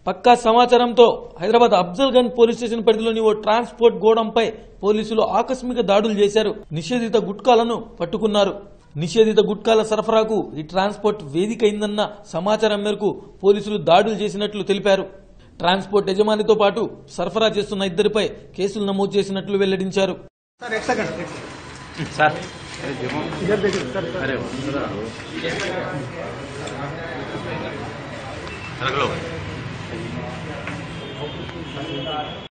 పక్కా సమాచారంతో Hyderabad Afzal Gunj police station పరిధిలోని ఓ ట్రాన్స్పోర్ట్ గోడంపై పోలీసులు ఆకస్మిక దాడులు చేశారు నిషేధిత గుట్కాలను పట్టుకున్నారు నిషేధిత గుట్కాల సరఫరాకు ఈ ట్రాన్స్పోర్ట్ వేదిక అయిందన్న సమాచారం మేరకు పోలీసులు దాడులు చేసినట్లు తెలిపారు ట్రాన్స్పోర్ట్ యజమానితో పాటు సరఫరా చేస్తున్న ఇద్దరిపై కేసులు నమోదు చేసినట్లు వెల్లడించారు सर एक सेकंड एक सेकंड। सर इधर देखिए सर अरे रख लो